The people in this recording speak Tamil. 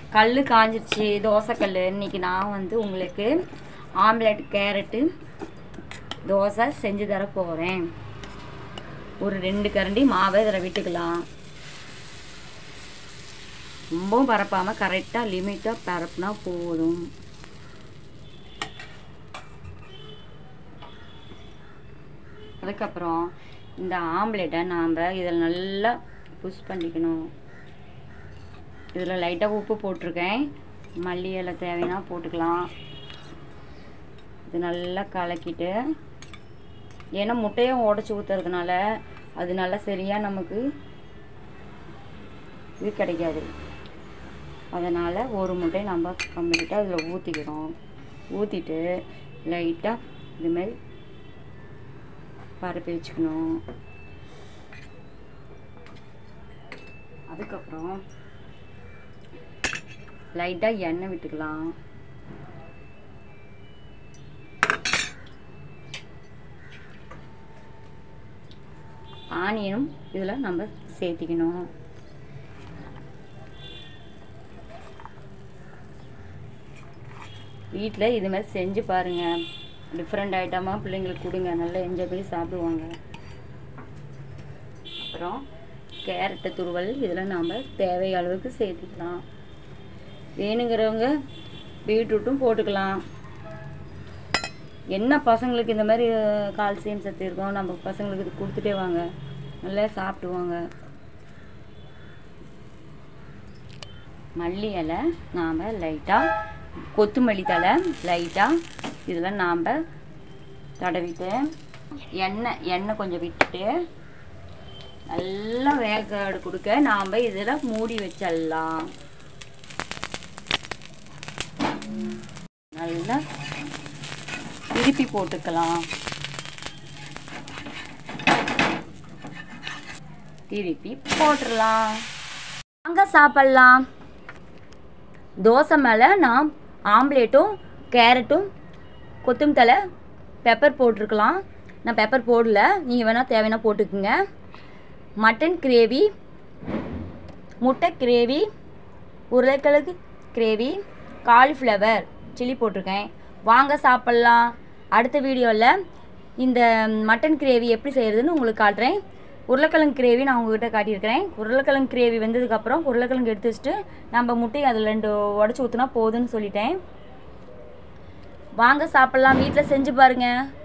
கல் காஞ்சிருச்சு தோசைக்கல் இன்னைக்கு நான் வந்து உங்களுக்கு ஆம்லெட் கேரட்டு தோசை செஞ்சு தர போகிறேன் ஒரு ரெண்டு கரண்டி மாவை இதில் விட்டுக்கலாம் ரொம்பவும் பரப்பாமல் கரெக்டாக லிமிட்டாக பரப்புனா போதும் அதுக்கப்புறம் இந்த ஆம்லெட்டை நாம் இதில் நல்லா புஷ் பண்ணிக்கணும் இதில் லைட்டாக உப்பு போட்டிருக்கேன் மல்லி இலை தேவைன்னா போட்டுக்கலாம் இது நல்லா கலக்கிட்டு ஏன்னா முட்டையும் உடச்சி ஊற்றுறதுனால அது நல்லா சரியாக நமக்கு இது கிடைக்காது அதனால் ஒரு முட்டை நம்ம கம்ப்ளீட்டாக அதில் ஊற்றிக்கிறோம் ஊற்றிட்டு லைட்டாக இதுமாரி பரப்பி வச்சுக்கணும் அதுக்கப்புறம் லைட்டாக எண்ணெய் விட்டுக்கலாம் ஆனியனும் இதில் நம்ம சேர்த்திக்கணும் வீட்டில் இது மாதிரி செஞ்சு பாருங்கள் டிஃப்ரெண்ட் ஐட்டமாக பிள்ளைங்களுக்கு கொடுங்க நல்லா என்ஜாய் பண்ணி சாப்பிடுவாங்க அப்புறம் கேரட்டு துருவல் இதில் நாம் தேவை அளவுக்கு சேர்த்துக்கலாம் வேணுங்கிறவங்க பீட்ரூட்டும் போட்டுக்கலாம் என்ன பசங்களுக்கு இந்த மாதிரி கால்சியம் சத்து இருக்கும் நம்ம பசங்களுக்கு இது கொடுத்துட்டே வாங்க நல்லா சாப்பிடுவாங்க மல்லி இலை நாம் லைட்டாக கொத்தமல்லி தலை லைட்டாக இதில் நாம் தடவிட்டு எண்ணெய் எண்ணெய் கொஞ்சம் விட்டுட்டு நல்லா வேகாடு கொடுக்க நாம் இதில் மூடி வச்சிடலாம் நல்லா திருப்பி போட்டுக்கலாம் திருப்பி போட்டுடலாம் வாங்க சாப்பிட்லாம் தோசை மேலே நான் ஆம்லேட்டும் கேரட்டும் கொத்தமல்லி தலை பெப்பர் போட்டிருக்கலாம் நான் பெப்பர் போடல நீங்கள் வேணால் தேவைன்னா போட்டுக்குங்க மட்டன் கிரேவி முட்டை கிரேவி உருளைக்கிழங்கு கிரேவி காலிஃப்ளவர் சில்லி போட்டிருக்கேன் வாங்க சாப்பிட்லாம் அடுத்த வீடியோவில் இந்த மட்டன் கிரேவி எப்படி செய்கிறதுன்னு உங்களுக்கு காட்டுறேன் உருளைக்கிழங்கு கிரேவி நான் உங்ககிட்ட காட்டியிருக்கிறேன் உருளைக்கிழங்கு கிரேவி வெந்ததுக்கப்புறம் உருளைக்கிழங்கு எடுத்து வச்சுட்டு நம்ம முட்டையை அதில் ரெண்டு உடச்சி ஊற்றினா போதுன்னு சொல்லிட்டேன் வாங்க சாப்பிட்லாம் வீட்டில் செஞ்சு பாருங்கள்